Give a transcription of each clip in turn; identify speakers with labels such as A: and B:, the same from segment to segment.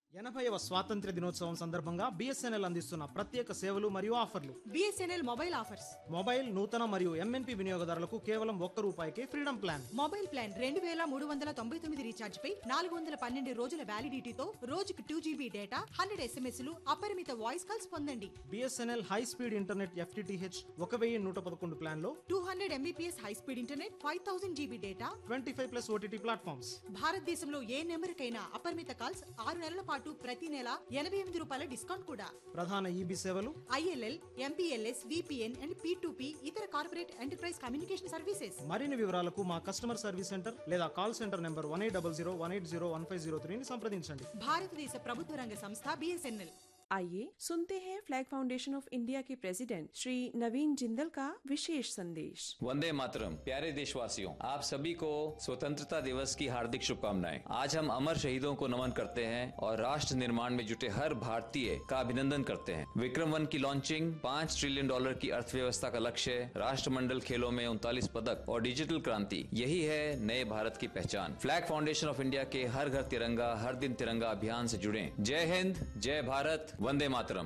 A: ఎనభైవ స్వాతంత్ర్య దినోత్సవం సందర్భంగా బిఎస్ఎన్ఎల్ అందిస్తున్న ప్రత్యేక సేవలు మరియు ఆఫర్లు
B: బిఎస్ఎన్ఎల్ మొబైల్ ఆఫర్స్
A: మొబైల్ నూతన మరియు ఎంఎన్పి వినియోగదారులకు కేవలం ఒక్క రూపాయికే ఫ్రీడమ్ ప్లాన్
B: మొబైల్ ప్లాన్ రెండు వేల మూడు వందల తొంభై తొమ్మిది రీఛార్జ్ పై నాలుగు వందల పన్నెండు రోజుల వ్యాలిడిటీతో రోజుకు టూ జీబీ డేటా హండ్రెడ్ ఎస్ఎంఎస్లు అపరిమిత వాయిస్ కాల్స్ పొందండి
A: BSNL high speed internet FTTH ఒక వెయ్యి నూట పదకొండు ప్లాన్లో
B: two hundred Mbps high speed internet five thousand GB data
A: twenty five plus OTT platforms
B: భారతదేశంలో ఏ నెంబర్కైనా అపరిమిత కాల్స్ ఆరు నెలల పాటు ప్రతి నెల ఎనభై ఎనిమిది రూపాయల డిస్కౌంట్ కూడా
A: ప్రధాన ఈబీ సేవలు
B: ILL MPLS VPN and P ఇతర కార్పొరేట్ ఎంటర్ప్రైజ్ కమ్యూనికేషన్ సర్వీసెస్
A: మరిన్ని వివరాలకు మా కస్టమర్ సర్వీస్ సెంటర్ లేదా call centre number one eight double zero one eight zero one five zero త్రీని సంప్రదించండి
B: భారతదేశ ప్రభుత్వ రంగ సంస్థ బిఎస్ఎన్ఎల్
C: आइए सुनते हैं फ्लैग फाउंडेशन ऑफ इंडिया के प्रेसिडेंट श्री नवीन जिंदल का विशेष संदेश
D: वंदे मातरम प्यारे देशवासियों आप सभी को स्वतंत्रता दिवस की हार्दिक शुभकामनाएं आज हम अमर शहीदों को नमन करते हैं और राष्ट्र निर्माण में जुटे हर भारतीय का अभिनंदन करते हैं विक्रम वन की लॉन्चिंग पाँच ट्रिलियन डॉलर की अर्थव्यवस्था का लक्ष्य राष्ट्रमंडल खेलों में उनतालीस पदक और डिजिटल क्रांति यही है नए भारत की पहचान फ्लैग फाउंडेशन ऑफ इंडिया के हर घर तिरंगा हर दिन तिरंगा अभियान से जुड़े जय हिंद जय Bharat Vande Mataram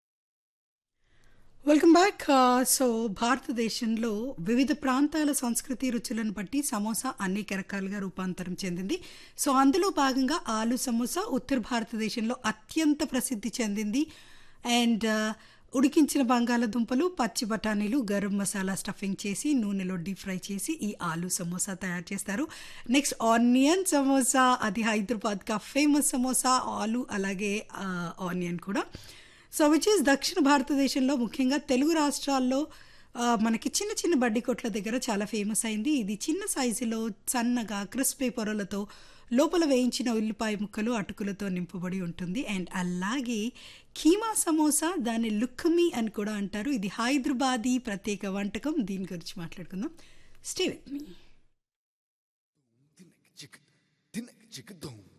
E: welcome back so భారతదేశంలో వివిధ ప్రాంతాల సంస్కృతి రుచులను బట్టి సమోసా అనేక రకాలుగా రూపాంతరం చెందింది సో అందులో భాగంగా ఆలు సమోసా ఉత్తర భారతదేశంలో అత్యంత ప్రసిద్ధి చెందింది అండ్ ఉడికించిన బంగాళదుంపలు పచ్చి బఠానీలు గరం మసాలా స్టఫింగ్ చేసి నూనెలో డీప్ ఫ్రై చేసి ఈ ఆలు సమోసా తయారు చేస్తారు నెక్స్ట్ ఆనియన్ సమోసా అది హైదరాబాద్ కా ఫేమస్ సమోసా ఆలు అలాగే ఆనియన్ కూడా సో విచ్ ఈస్ దక్షిణ భారతదేశంలో ముఖ్యంగా తెలుగు రాష్ట్రాల్లో ఆ, మనకి చిన్న చిన్న బడ్డీ కొట్ల దగ్గర చాలా ఫేమస్ అయింది ఇది చిన్న సైజులో సన్నగా క్రిస్పీ పొరలతో లోపల వేయించిన ఉల్లిపాయ ముక్కలు అటుకులతో నింపబడి ఉంటుంది అండ్ అలాగే కీమా సమోసా దాన్ని లుక్మి అని కూడా అంటారు ఇది హైదరాబాదీ ప్రత్యేక వంటకం దీని గురించి మాట్లాడుకుందాం స్టే విత్ మీ